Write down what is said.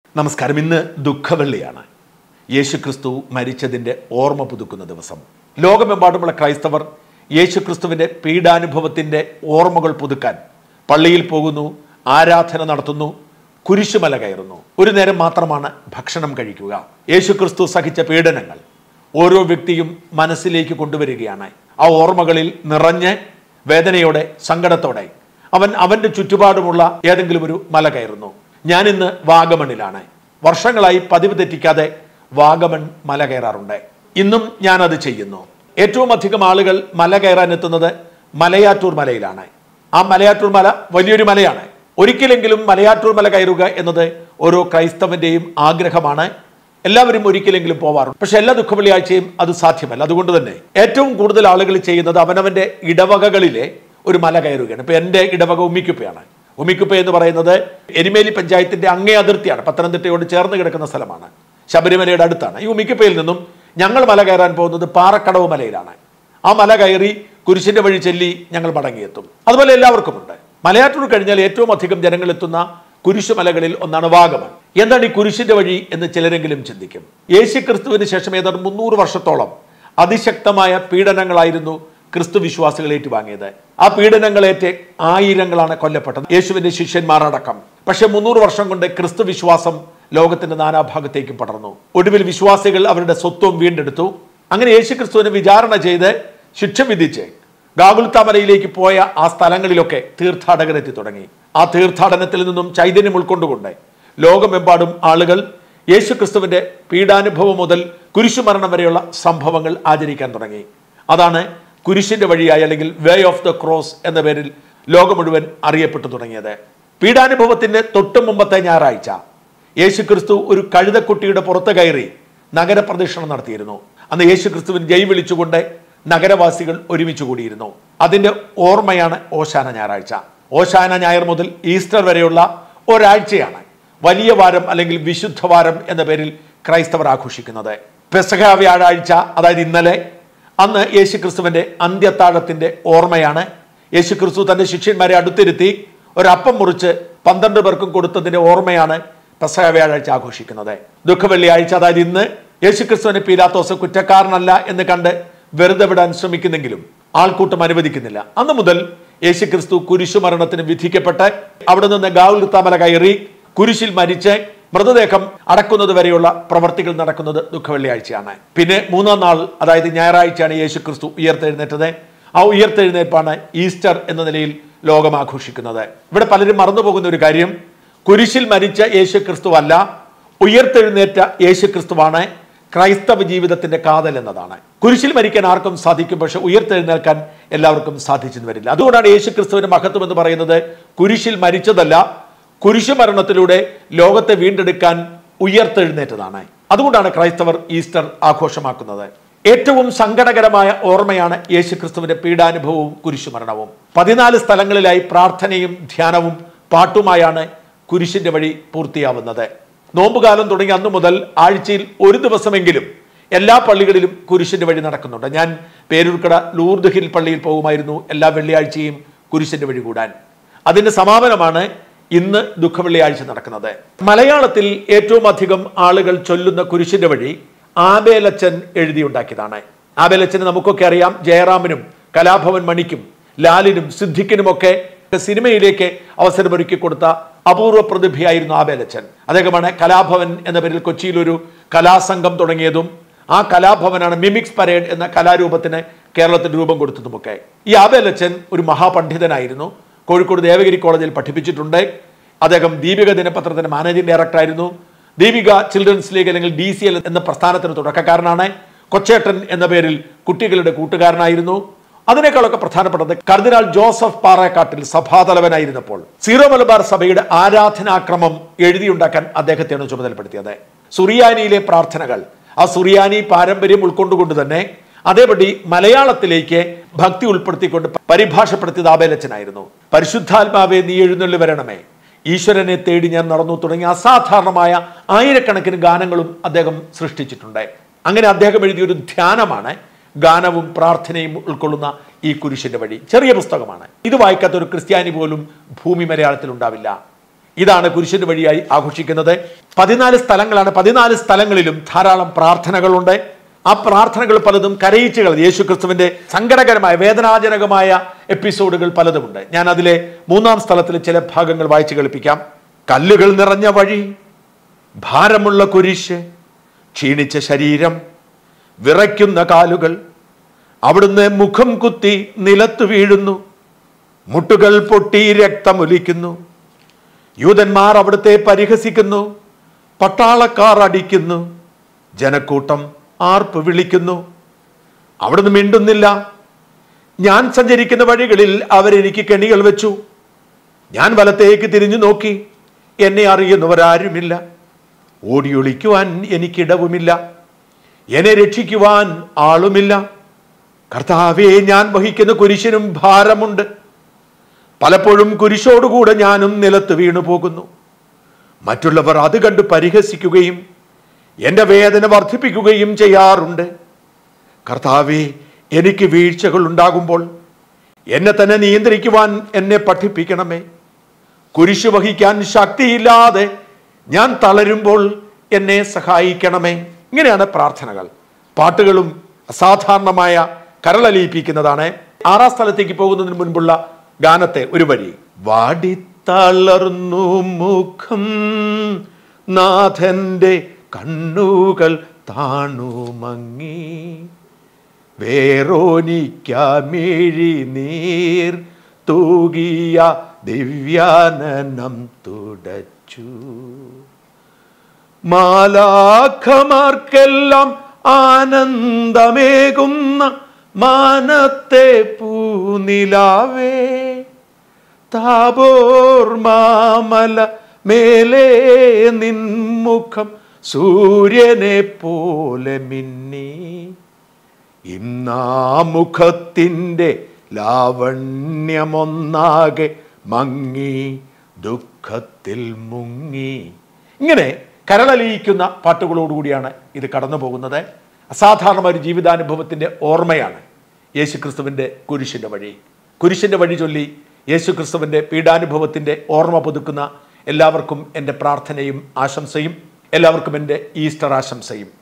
നമസ്കാരം ഇന്ന് ദുഃഖവെള്ളിയാണ് യേശുക്രിസ്തു മരിച്ചതിൻ്റെ ഓർമ്മ പുതുക്കുന്ന ദിവസം ലോകമെമ്പാടുമുള്ള ക്രൈസ്തവർ യേശുക്രിസ്തുവിൻ്റെ പീഡാനുഭവത്തിൻ്റെ ഓർമ്മകൾ പുതുക്കാൻ പള്ളിയിൽ പോകുന്നു ആരാധന നടത്തുന്നു കുരിശുമല കയറുന്നു ഒരു നേരം മാത്രമാണ് ഭക്ഷണം കഴിക്കുക യേശുക്രിസ്തു സഹിച്ച പീഡനങ്ങൾ ഓരോ വ്യക്തിയും മനസ്സിലേക്ക് കൊണ്ടുവരികയാണ് ആ ഓർമ്മകളിൽ നിറഞ്ഞ് വേദനയോടെ സങ്കടത്തോടെ അവൻ അവന്റെ ചുറ്റുപാടുമുള്ള ഏതെങ്കിലും ഒരു മല കയറുന്നു ഞാൻ ഇന്ന് വാഗമണിലാണ് വർഷങ്ങളായി പതിവ് തെറ്റിക്കാതെ വാഗമൺ മല കയറാറുണ്ട് ഇന്നും ഞാൻ അത് ചെയ്യുന്നു ഏറ്റവും അധികം ആളുകൾ മല കയറാൻ എത്തുന്നത് മലയാറ്റൂർ മലയിലാണ് ആ മലയാറ്റൂർ മല വലിയൊരു മലയാണ് ഒരിക്കലെങ്കിലും മലയാറ്റൂർ മല കയറുക എന്നത് ഓരോ ക്രൈസ്തവന്റെയും ആഗ്രഹമാണ് എല്ലാവരും ഒരിക്കലെങ്കിലും പോവാറുണ്ട് പക്ഷെ എല്ലാ ദുഃഖ വെള്ളിയാഴ്ചയും അത് സാധ്യമല്ല അതുകൊണ്ട് തന്നെ ഏറ്റവും കൂടുതൽ ആളുകൾ ചെയ്യുന്നത് അവനവന്റെ ഇടവകകളിലെ ഒരു മല കയറുകയാണ് ഇപ്പൊ എന്റെ ഇടവക ഉമ്മിക്കുപ്പയാണ് ഉമ്മിക്കുപ്പ എന്ന് പറയുന്നത് എരിമേലി പഞ്ചായത്തിന്റെ അങ്ങേ അതിർത്തിയാണ് പത്തനംതിട്ടയോട് ചേർന്ന് കിടക്കുന്ന സ്ഥലമാണ് ശബരിമലയുടെ അടുത്താണ് ഈ ഉമ്മിക്കുപ്പയിൽ നിന്നും ഞങ്ങൾ മല കയറാൻ പോകുന്നത് പാറക്കടവ് മലയിലാണ് ആ മല കയറി കുരിശിന്റെ വഴി ചെല്ലി ഞങ്ങൾ മടങ്ങിയെത്തും അതുപോലെ എല്ലാവർക്കുമുണ്ട് മലയാറ്റൂർ കഴിഞ്ഞാൽ ഏറ്റവും അധികം ജനങ്ങൾ എത്തുന്ന കുരിശുമലകളിൽ ഒന്നാണ് വാഗമൺ എന്താണ് ഈ കുരിശിന്റെ വഴി എന്ന് ചിലരെങ്കിലും ചിന്തിക്കും യേശു ക്രിസ്തുവിന് ശേഷം ഏതാണ്ട് മുന്നൂറ് വർഷത്തോളം അതിശക്തമായ പീഡനങ്ങളായിരുന്നു ക്രിസ്തു വിശ്വാസികൾ ഏറ്റുവാങ്ങിയത് ആ പീഡനങ്ങളേറ്റ് ആയിരങ്ങളാണ് കൊല്ലപ്പെട്ടത് യേശുവിന്റെ ശിഷ്യന്മാർ അടക്കം പക്ഷെ മുന്നൂറ് വർഷം കൊണ്ട് ക്രിസ്തു വിശ്വാസം ലോകത്തിന്റെ നാനാഭാഗത്തേക്കും പടർന്നു ഒടുവിൽ വിശ്വാസികൾ അവരുടെ സ്വത്വം വീണ്ടെടുത്തു അങ്ങനെ യേശു ക്രിസ്തുവിനെ വിചാരണ ചെയ്ത് ശിക്ഷ വിധിച്ച് ഗാഗുൽത്താമലയിലേക്ക് പോയ ആ സ്ഥലങ്ങളിലൊക്കെ തീർത്ഥാടകരെത്തി തുടങ്ങി ആ തീർത്ഥാടനത്തിൽ നിന്നും ചൈതന്യം ഉൾക്കൊണ്ടുകൊണ്ട് ലോകമെമ്പാടും ആളുകൾ യേശു ക്രിസ്തുവിന്റെ പീഡാനുഭവം മുതൽ കുരിശുമരണം വരെയുള്ള സംഭവങ്ങൾ ആചരിക്കാൻ തുടങ്ങി അതാണ് കുരിശിന്റെ വഴിയായി അല്ലെങ്കിൽ വേ ഓഫ് ദ ക്രോസ് എന്ന പേരിൽ ലോകം മുഴുവൻ അറിയപ്പെട്ടു തുടങ്ങിയത് പീഡാനുഭവത്തിന്റെ തൊട്ടു മുമ്പത്തെ ഞായറാഴ്ച യേശു ക്രിസ്തു ഒരു കഴുതക്കുട്ടിയുടെ പുറത്ത് കയറി നഗരപ്രദക്ഷിണം നടത്തിയിരുന്നു അന്ന് യേശു ക്രിസ്തുവിൻ ജയ് വിളിച്ചുകൊണ്ട് നഗരവാസികൾ ഒരുമിച്ച് കൂടിയിരുന്നു അതിന്റെ ഓർമ്മയാണ് ഓശാന ഞായറാഴ്ച ഓശാന ഞായർ മുതൽ ഈസ്റ്റർ വരെയുള്ള ഒരാഴ്ചയാണ് വലിയ വാരം അല്ലെങ്കിൽ വിശുദ്ധ വാരം എന്ന പേരിൽ ക്രൈസ്തവർ ആഘോഷിക്കുന്നത് പെസഹ വ്യാഴാഴ്ച അതായത് ഇന്നലെ അന്ന് യേശു ക്രിസ്തുവിന്റെ അന്ത്യത്താഴത്തിന്റെ ഓർമ്മയാണ് യേശു ക്രിസ്തു തന്റെ ശിഷ്യന്മാരെ അടുത്തിരുത്തി ഒരപ്പം മുറിച്ച് പന്ത്രണ്ട് പേർക്കും കൊടുത്തതിന്റെ ഓർമ്മയാണ് പെസഹ വ്യാഴാഴ്ച ആഘോഷിക്കുന്നത് ദുഃഖവെള്ളിയാഴ്ച അതായത് ഇന്ന് യേശു ക്രിസ്തുവിനെ പീലാത്തോസ് കുറ്റക്കാരനല്ല എന്ന് കണ്ട് വെറുതെ വിടാൻ ശ്രമിക്കുന്നെങ്കിലും ആൾക്കൂട്ടം അനുവദിക്കുന്നില്ല അന്ന് മുതൽ യേശു ക്രിസ്തു കുരിശുമരണത്തിന് വിധിക്കപ്പെട്ട് അവിടെ നിന്ന് ഗാവുൽത്താമല കയറി കുരിശിൽ മരിച്ച് മൃതദേഹം അടക്കുന്നത് വരെയുള്ള പ്രവർത്തികൾ നടക്കുന്നത് ദുഃഖവെള്ളിയാഴ്ചയാണ് പിന്നെ മൂന്നാം നാൾ അതായത് ഞായറാഴ്ചയാണ് യേശു ക്രിസ്തു ഉയർത്തെഴുന്നേറ്റത് ആ ഉയർത്തെഴുന്നേൽപ്പാണ് ഈസ്റ്റർ എന്ന നിലയിൽ ലോകം ആഘോഷിക്കുന്നത് ഇവിടെ പലരും മറന്നുപോകുന്ന ഒരു കാര്യം കുരിശിൽ മരിച്ച യേശു ക്രിസ്തു അല്ല ഉയർത്തെഴുന്നേറ്റ യേശു ക്രിസ്തുവാണ് ക്രൈസ്തവ ജീവിതത്തിന്റെ കാതൽ എന്നതാണ് കുരിശിൽ മരിക്കാൻ ആർക്കും സാധിക്കും പക്ഷെ ഉയർത്തെഴുന്നേൽക്കാൻ എല്ലാവർക്കും സാധിച്ചെന്ന് വരില്ല അതുകൊണ്ടാണ് യേശു ക്രിസ്തുവിന്റെ മഹത്വം എന്ന് പറയുന്നത് കുരിശിൽ മരിച്ചതല്ല കുരിശുമരണത്തിലൂടെ ലോകത്തെ വീണ്ടെടുക്കാൻ ഉയർത്തെഴുന്നേറ്റതാണ് അതുകൊണ്ടാണ് ക്രൈസ്തവർ ഈസ്റ്റർ ആഘോഷമാക്കുന്നത് ഏറ്റവും സങ്കടകരമായ ഓർമ്മയാണ് യേശു ക്രിസ്തുവിന്റെ പീഡാനുഭവവും കുരിശുമരണവും പതിനാല് സ്ഥലങ്ങളിലായി പ്രാർത്ഥനയും ധ്യാനവും പാട്ടുമായാണ് കുരിശിന്റെ വഴി പൂർത്തിയാവുന്നത് നോമ്പുകാലം തുടങ്ങി അന്നു മുതൽ ആഴ്ചയിൽ ഒരു ദിവസമെങ്കിലും എല്ലാ പള്ളികളിലും കുരിശിന്റെ വഴി നടക്കുന്നുണ്ട് ഞാൻ പേരൂർക്കട ലൂർദ് ഹിൽ പള്ളിയിൽ പോകുമായിരുന്നു എല്ലാ വെള്ളിയാഴ്ചയും കുരിശിന്റെ വഴി കൂടാൻ അതിന്റെ സമാപനമാണ് ഇന്ന് ദുഃഖവെള്ളിയാഴ്ച നടക്കുന്നത് മലയാളത്തിൽ ഏറ്റവും അധികം ആളുകൾ ചൊല്ലുന്ന കുരിശിന്റെ വഴി ആബേലച്ചൻ എഴുതിയുണ്ടാക്കിയതാണ് ആബേലച്ചന് നമുക്കൊക്കെ അറിയാം ജയറാമിനും കലാഭവൻ മണിക്കും ലാലിനും സിദ്ദിഖിനുമൊക്കെ സിനിമയിലേക്ക് അവസരമൊരുക്കി കൊടുത്ത അപൂർവ പ്രതിഭയായിരുന്നു ആബേലച്ചൻ അദ്ദേഹമാണ് കലാഭവൻ എന്ന പേരിൽ കൊച്ചിയിൽ ഒരു കലാസംഘം തുടങ്ങിയതും ആ കലാഭവനാണ് മിമിക്സ് പരേഡ് എന്ന കലാരൂപത്തിന് കേരളത്തിൽ രൂപം കൊടുത്തതുമൊക്കെ ഈ ആബേലച്ചൻ ഒരു മഹാപണ്ഡിതനായിരുന്നു കോഴിക്കോട് ദേവഗിരി കോളേജിൽ പഠിപ്പിച്ചിട്ടുണ്ട് അദ്ദേഹം ദീപിക ദിനപത്രത്തിന്റെ മാനേജിംഗ് ഡയറക്ടറായിരുന്നു ദീപിക ചിൽഡ്രൻസ് ലീഗ് അല്ലെങ്കിൽ ഡി സി എൽ എന്ന പ്രസ്ഥാനത്തിന് തുടക്കക്കാരനാണ് കൊച്ചേട്ടൻ എന്ന പേരിൽ കുട്ടികളുടെ കൂട്ടുകാരനായിരുന്നു അതിനേക്കാളൊക്കെ പ്രധാനപ്പെട്ടത് കർദിനാൾ ജോസഫ് പാറേക്കാട്ടിൽ സഭാതലവനായിരുന്നപ്പോൾ സീറോ മലബാർ സഭയുടെ ആരാധനാക്രമം എഴുതിയുണ്ടാക്കാൻ അദ്ദേഹത്തെയാണ് ചുമതലപ്പെടുത്തിയത് സുറിയാനിയിലെ പ്രാർത്ഥനകൾ ആ സുറിയാനി പാരമ്പര്യം ഉൾക്കൊണ്ടുകൊണ്ട് തന്നെ അതേപടി മലയാളത്തിലേക്ക് ഭക്തി ഉൾപ്പെടുത്തിക്കൊണ്ട് പരിഭാഷപ്പെടുത്തിയത് ആബേലച്ചനായിരുന്നു പരിശുദ്ധാത്മാവെ നീ എഴുന്നള്ളി വരണമേ ഈശ്വരനെ തേടി ഞാൻ നടന്നു തുടങ്ങിയ അസാധാരണമായ ആയിരക്കണക്കിന് ഗാനങ്ങളും അദ്ദേഹം സൃഷ്ടിച്ചിട്ടുണ്ട് അങ്ങനെ അദ്ദേഹം എഴുതിയ ഒരു ധ്യാനമാണ് ഗാനവും പ്രാർത്ഥനയും ഉൾക്കൊള്ളുന്ന ഈ കുരിശിന്റെ വഴി ചെറിയ പുസ്തകമാണ് ഇത് വായിക്കാത്ത ഒരു ക്രിസ്ത്യാനി പോലും ഭൂമി മലയാളത്തിൽ ഉണ്ടാവില്ല ഇതാണ് കുരിശിന്റെ വഴിയായി ആഘോഷിക്കുന്നത് പതിനാല് സ്ഥലങ്ങളാണ് പതിനാല് സ്ഥലങ്ങളിലും ധാരാളം പ്രാർത്ഥനകളുണ്ട് ആ പ്രാർത്ഥനകൾ പലതും കരയിച്ചുകൾ യേശു ക്രിസ്തുവിന്റെ സങ്കടകരമായ വേദനാജനകമായ എപ്പിസോഡുകൾ പലതുമുണ്ട് ഞാൻ അതിലെ മൂന്നാം സ്ഥലത്തിൽ ചില ഭാഗങ്ങൾ വായിച്ചു കേൾപ്പിക്കാം കല്ലുകൾ നിറഞ്ഞ വഴി ഭാരമുള്ള കുരിശ് ക്ഷീണിച്ച ശരീരം വിറയ്ക്കുന്ന കാലുകൾ അവിടുന്ന് മുഖം കുത്തി നിലത്തു വീഴുന്നു മുട്ടുകൾ പൊട്ടി രക്തമൊലിക്കുന്നു യൂതന്മാർ അവിടുത്തെ പരിഹസിക്കുന്നു പട്ടാളക്കാർ അടിക്കുന്നു ജനക്കൂട്ടം ആർപ്പ് വിളിക്കുന്നു അവിടുന്ന് മിണ്ടുന്നില്ല ഞാൻ സഞ്ചരിക്കുന്ന വഴികളിൽ അവരെനിക്ക് കെണികൾ വെച്ചു ഞാൻ വലത്തേക്ക് തിരിഞ്ഞു നോക്കി എന്നെ അറിയുന്നവരാരുമില്ല ഓടിയൊളിക്കുവാൻ എനിക്കിടവുമില്ല എന്നെ രക്ഷിക്കുവാൻ ആളുമില്ല കർത്താവെ ഞാൻ വഹിക്കുന്ന കുരിശിനും ഭാരമുണ്ട് പലപ്പോഴും കുരിശോടുകൂടെ ഞാനും നിലത്ത് വീണു പോകുന്നു മറ്റുള്ളവർ അത് കണ്ട് പരിഹസിക്കുകയും എൻ്റെ വേദന വർദ്ധിപ്പിക്കുകയും ചെയ്യാറുണ്ട് കർത്താവെ എനിക്ക് വീഴ്ചകൾ ഉണ്ടാകുമ്പോൾ എന്നെ തന്നെ നിയന്ത്രിക്കുവാൻ എന്നെ പഠിപ്പിക്കണമേ കുരിശ് വഹിക്കാൻ ശക്തിയില്ലാതെ ഞാൻ തളരുമ്പോൾ എന്നെ സഹായിക്കണമേ ഇങ്ങനെയാണ് പ്രാർത്ഥനകൾ പാട്ടുകളും അസാധാരണമായ കരളലിയിപ്പിക്കുന്നതാണ് ആറാം സ്ഥലത്തേക്ക് പോകുന്നതിന് മുൻപുള്ള ഗാനത്തെ ഒരു വരി വാടിത്തളർന്നു മുഖം നാഥന്റെ കണ്ണുകൾ താണു മങ്ങി വേറോനിക്കാമിഴി നീർ തൂകിയ ദിവ്യാനനം തുടച്ചു മാലാഖമാർക്കെല്ലാം ആനന്ദമേകുന്ന മാനത്തെ പൂനിലാവേ താപോർ മാമല മേലേ നിൻമുഖം സൂര്യനെ പോലെ മിന്നി ഇന്നാ മുഖത്തിൻ്റെ ലാവണ്യമൊന്നാകെ മങ്ങി ദുഃഖത്തിൽ മുങ്ങി ഇങ്ങനെ കരളലിയിക്കുന്ന പാട്ടുകളോടുകൂടിയാണ് ഇത് കടന്നു പോകുന്നത് അസാധാരണമായ ഒരു ജീവിതാനുഭവത്തിൻ്റെ ഓർമ്മയാണ് യേശുക്രിസ്തുവിൻ്റെ കുരിശിൻ്റെ വഴി കുരിശിൻ്റെ വഴി ചൊല്ലി യേശുക്രിസ്തുവിൻ്റെ പീഡാനുഭവത്തിൻ്റെ ഓർമ്മ പുതുക്കുന്ന എല്ലാവർക്കും എൻ്റെ പ്രാർത്ഥനയും ആശംസയും എല്ലാവർക്കും എൻ്റെ ഈസ്റ്റർ ആശംസയും